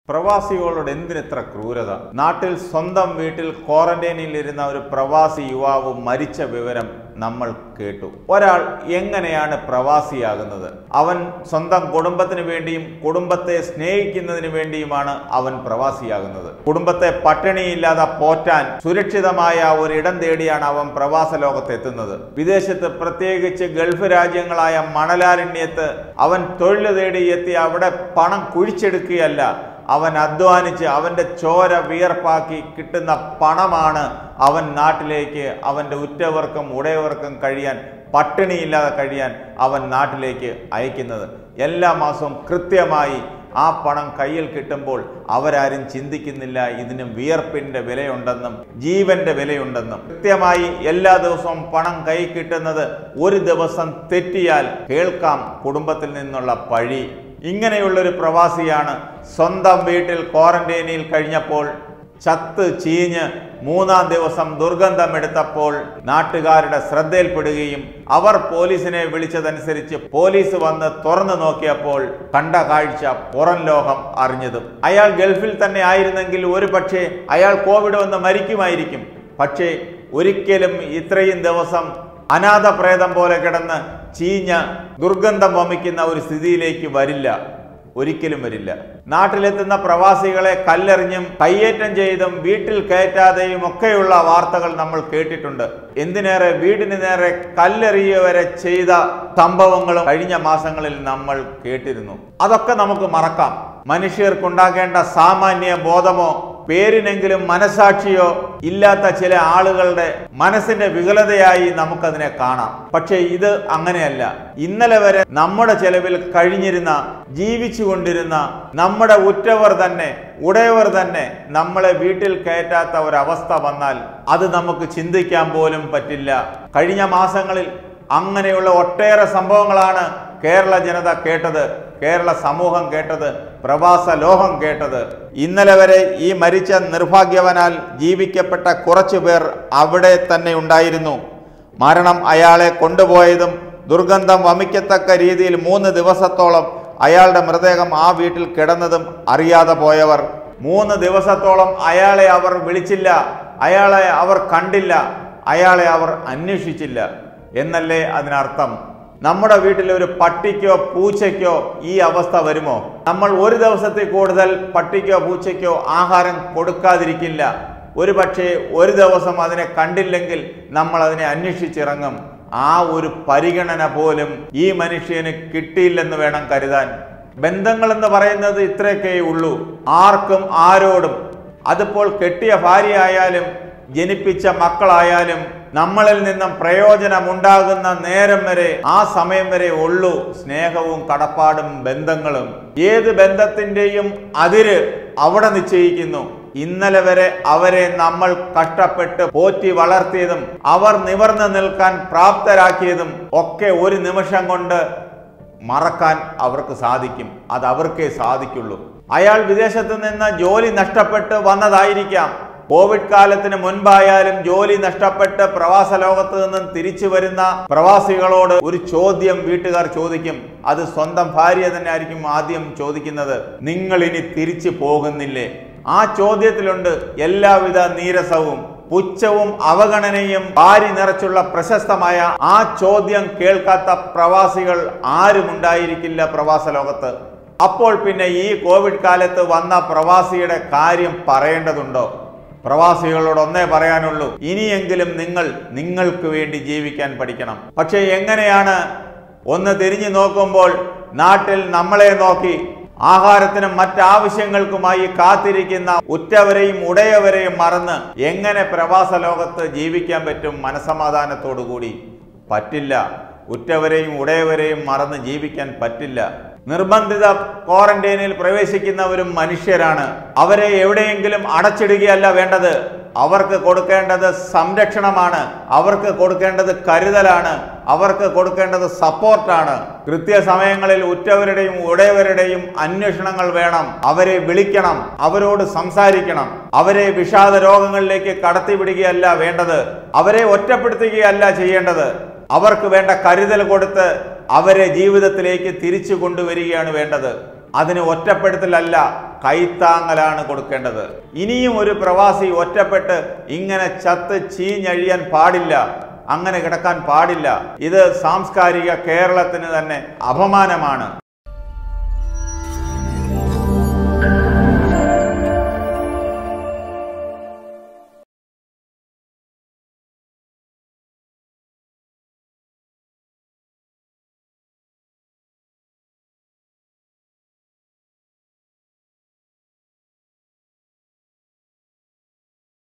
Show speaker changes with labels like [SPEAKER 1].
[SPEAKER 1] പ്രവാസികളോട് എന്തിനെത്ര ക്രൂരത നാട്ടിൽ സ്വന്തം വീട്ടിൽ ക്വാറന്റൈനിൽ ഇരുന്ന ഒരു പ്രവാസി യുവാവ് മരിച്ച വിവരം നമ്മൾ കേട്ടു ഒരാൾ എങ്ങനെയാണ് പ്രവാസിയാകുന്നത് അവൻ സ്വന്തം കുടുംബത്തിന് വേണ്ടിയും കുടുംബത്തെ സ്നേഹിക്കുന്നതിന് വേണ്ടിയുമാണ് അവൻ പ്രവാസിയാകുന്നത് കുടുംബത്തെ പട്ടിണിയില്ലാതെ പോറ്റാൻ സുരക്ഷിതമായ ഒരിടം തേടിയാണ് അവൻ പ്രവാസ ലോകത്തെത്തുന്നത് വിദേശത്ത് പ്രത്യേകിച്ച് ഗൾഫ് രാജ്യങ്ങളായ മണലാരണ്യത്ത് അവൻ തൊഴിൽ തേടി എത്തി അവിടെ പണം കുഴിച്ചെടുക്കുകയല്ല അവൻ അധ്വാനിച്ച് അവൻ്റെ ചോര വിയർപ്പാക്കി കിട്ടുന്ന പണമാണ് അവൻ നാട്ടിലേക്ക് അവൻ്റെ ഉറ്റവർക്കും ഉടയവർക്കും കഴിയാൻ പട്ടിണിയില്ലാതെ കഴിയാൻ അവൻ നാട്ടിലേക്ക് അയക്കുന്നത് എല്ലാ മാസവും കൃത്യമായി ആ പണം കയ്യിൽ കിട്ടുമ്പോൾ അവരാരും ചിന്തിക്കുന്നില്ല ഇതിന് വിയർപ്പിന്റെ വിലയുണ്ടെന്നും ജീവന്റെ വിലയുണ്ടെന്നും കൃത്യമായി എല്ലാ ദിവസവും പണം കൈ കിട്ടുന്നത് ഒരു ദിവസം തെറ്റിയാൽ കേൾക്കാം കുടുംബത്തിൽ നിന്നുള്ള പഴി ഇങ്ങനെയുള്ളൊരു പ്രവാസിയാണ് സ്വന്തം വീട്ടിൽ ക്വാറന്റൈനിൽ കഴിഞ്ഞപ്പോൾ ചത്ത് ചീഞ്ഞ് മൂന്നാം ദിവസം ദുർഗന്ധമെടുത്തപ്പോൾ നാട്ടുകാരുടെ ശ്രദ്ധയിൽപ്പെടുകയും അവർ പോലീസിനെ വിളിച്ചതനുസരിച്ച് പോലീസ് വന്ന് തുറന്നു നോക്കിയപ്പോൾ കണ്ട കാഴ്ച പുറം ലോകം അറിഞ്ഞതും അയാൾ ഗൾഫിൽ തന്നെ ആയിരുന്നെങ്കിൽ ഒരു പക്ഷേ അയാൾ കോവിഡ് വന്ന് മരിക്കുമായിരിക്കും പക്ഷേ ഒരിക്കലും ഇത്രയും ദിവസം അനാഥ പ്രേതം പോലെ കിടന്ന് ചീഞ്ഞ ദുർഗന്ധം വമിക്കുന്ന ഒരു സ്ഥിതിയിലേക്ക് വരില്ല ഒരിക്കലും വരില്ല നാട്ടിലെത്തുന്ന പ്രവാസികളെ കല്ലെറിഞ്ഞും കയ്യേറ്റം ചെയ്തും വീട്ടിൽ കയറ്റാതെയും ഒക്കെയുള്ള വാർത്തകൾ നമ്മൾ കേട്ടിട്ടുണ്ട് എന്തിനേറെ വീടിന് നേരെ കല്ലെറിയവരെ ചെയ്ത സംഭവങ്ങളും കഴിഞ്ഞ മാസങ്ങളിൽ നമ്മൾ കേട്ടിരുന്നു അതൊക്കെ നമുക്ക് മറക്കാം മനുഷ്യർക്കുണ്ടാകേണ്ട സാമാന്യ ബോധമോ പേരിനെങ്കിലും മനസാക്ഷിയോ ഇല്ലാത്ത ചില ആളുകളുടെ മനസ്സിന്റെ വികലതയായി നമുക്കതിനെ കാണാം പക്ഷേ ഇത് അങ്ങനെയല്ല ഇന്നലെ വരെ നമ്മുടെ ചെലവിൽ കഴിഞ്ഞിരുന്ന ജീവിച്ചു കൊണ്ടിരുന്ന നമ്മുടെ ഉറ്റവർ തന്നെ ഉടയവർ തന്നെ നമ്മളെ വീട്ടിൽ കയറ്റാത്ത ഒരവസ്ഥ വന്നാൽ അത് നമുക്ക് ചിന്തിക്കാൻ പോലും പറ്റില്ല കഴിഞ്ഞ മാസങ്ങളിൽ അങ്ങനെയുള്ള ഒട്ടേറെ സംഭവങ്ങളാണ് കേരള ജനത കേട്ടത് കേരള സമൂഹം കേട്ടത് പ്രവാസ ലോകം കേട്ടത് ഇന്നലെ വരെ ഈ മരിച്ച നിർഭാഗ്യവനാൽ ജീവിക്കപ്പെട്ട കുറച്ചു പേർ അവിടെ തന്നെ ഉണ്ടായിരുന്നു മരണം അയാളെ കൊണ്ടുപോയതും ദുർഗന്ധം വമിക്കത്തക്ക രീതിയിൽ മൂന്ന് ദിവസത്തോളം അയാളുടെ മൃതദേഹം ആ വീട്ടിൽ കിടന്നതും അറിയാതെ പോയവർ മൂന്ന് ദിവസത്തോളം അയാളെ അവർ വിളിച്ചില്ല അയാളെ അവർ കണ്ടില്ല അയാളെ അവർ അന്വേഷിച്ചില്ല എന്നല്ലേ അതിനർത്ഥം നമ്മുടെ വീട്ടിൽ ഒരു പട്ടിക്കോ പൂച്ചയ്ക്കോ ഈ അവസ്ഥ വരുമോ നമ്മൾ ഒരു ദിവസത്തിൽ കൂടുതൽ പട്ടിക്കോ പൂച്ചയ്ക്കോ ആഹാരം കൊടുക്കാതിരിക്കില്ല ഒരു പക്ഷേ ഒരു ദിവസം അതിനെ കണ്ടില്ലെങ്കിൽ നമ്മൾ അതിനെ അന്വേഷിച്ചിറങ്ങും ആ ഒരു പരിഗണന പോലും ഈ മനുഷ്യന് കിട്ടിയില്ലെന്ന് വേണം കരുതാൻ ബന്ധങ്ങൾ എന്ന് പറയുന്നത് ഇത്രയൊക്കെ ഉള്ളൂ ആർക്കും ആരോടും അതിപ്പോൾ കെട്ടിയ ഭാര്യയായാലും ജനിപ്പിച്ച മക്കളായാലും നമ്മളിൽ നിന്നും പ്രയോജനമുണ്ടാകുന്ന നേരം വരെ ആ സമയം വരെ ഉള്ളൂ സ്നേഹവും കടപ്പാടും ബന്ധങ്ങളും ഏത് ബന്ധത്തിന്റെയും അതിര് അവിടെ നിശ്ചയിക്കുന്നു ഇന്നലെ വരെ അവരെ നമ്മൾ കഷ്ടപ്പെട്ട് പോറ്റി വളർത്തിയതും അവർ നിവർന്നു നിൽക്കാൻ പ്രാപ്തരാക്കിയതും ഒക്കെ ഒരു നിമിഷം കൊണ്ട് മറക്കാൻ അവർക്ക് സാധിക്കും അത് അവർക്കേ സാധിക്കുള്ളൂ അയാൾ വിദേശത്ത് നിന്ന് ജോലി നഷ്ടപ്പെട്ട് വന്നതായിരിക്കാം കോവിഡ് കാലത്തിന് മുൻപായാലും ജോലി നഷ്ടപ്പെട്ട് പ്രവാസ ലോകത്ത് നിന്നും തിരിച്ചു വരുന്ന പ്രവാസികളോട് ഒരു ചോദ്യം വീട്ടുകാർ ചോദിക്കും അത് സ്വന്തം ഭാര്യ തന്നെ ആയിരിക്കും ആദ്യം ചോദിക്കുന്നത് നിങ്ങൾ ഇനി തിരിച്ചു പോകുന്നില്ലേ ആ ചോദ്യത്തിലുണ്ട് എല്ലാവിധ നീരസവും പുച്ഛവും അവഗണനയും വാരി നിറച്ചുള്ള പ്രശസ്തമായ ആ ചോദ്യം കേൾക്കാത്ത പ്രവാസികൾ ആരുമുണ്ടായിരിക്കില്ല പ്രവാസ ലോകത്ത് അപ്പോൾ പിന്നെ ഈ കോവിഡ് കാലത്ത് വന്ന പ്രവാസിയുടെ കാര്യം പറയേണ്ടതുണ്ടോ പ്രവാസികളോട് ഒന്നേ പറയാനുള്ളൂ ഇനിയെങ്കിലും നിങ്ങൾ നിങ്ങൾക്ക് വേണ്ടി ജീവിക്കാൻ പഠിക്കണം പക്ഷെ എങ്ങനെയാണ് ഒന്ന് തിരിഞ്ഞു നോക്കുമ്പോൾ നാട്ടിൽ നമ്മളെ നോക്കി ആഹാരത്തിനും മറ്റാവശ്യങ്ങൾക്കുമായി കാത്തിരിക്കുന്ന ഉറ്റവരെയും ഉടയവരെയും മറന്ന് എങ്ങനെ പ്രവാസ ലോകത്ത് ജീവിക്കാൻ പറ്റും മനസമാധാനത്തോടുകൂടി പറ്റില്ല ഉറ്റവരെയും ഉടയവരെയും മറന്ന് ജീവിക്കാൻ പറ്റില്ല നിർബന്ധിത ക്വാറന്റൈനിൽ പ്രവേശിക്കുന്നവരും മനുഷ്യരാണ് അവരെ എവിടെയെങ്കിലും അടച്ചിടുകയല്ല വേണ്ടത് അവർക്ക് കൊടുക്കേണ്ടത് സംരക്ഷണമാണ് അവർക്ക് കൊടുക്കേണ്ടത് കരുതലാണ് അവർക്ക് കൊടുക്കേണ്ടത് സപ്പോർട്ടാണ് കൃത്യസമയങ്ങളിൽ ഉറ്റവരുടെയും ഉടയവരുടെയും അന്വേഷണങ്ങൾ വേണം അവരെ വിളിക്കണം അവരോട് സംസാരിക്കണം അവരെ വിഷാദ രോഗങ്ങളിലേക്ക് കടത്തിവിടുകയല്ല വേണ്ടത് അവരെ ഒറ്റപ്പെടുത്തുകയല്ല ചെയ്യേണ്ടത് അവർക്ക് വേണ്ട കരുതൽ കൊടുത്ത് അവരെ ജീവിതത്തിലേക്ക് തിരിച്ചു കൊണ്ടുവരികയാണ് വേണ്ടത് അതിന് ഒറ്റപ്പെടുത്തലല്ല കൈത്താങ്ങലാണ് കൊടുക്കേണ്ടത് ഇനിയും ഒരു പ്രവാസി ഒറ്റപ്പെട്ട് ഇങ്ങനെ ചത്ത് ചീഞ്ഞഴിയാൻ പാടില്ല അങ്ങനെ കിടക്കാൻ പാടില്ല ഇത് സാംസ്കാരിക കേരളത്തിന് തന്നെ അപമാനമാണ്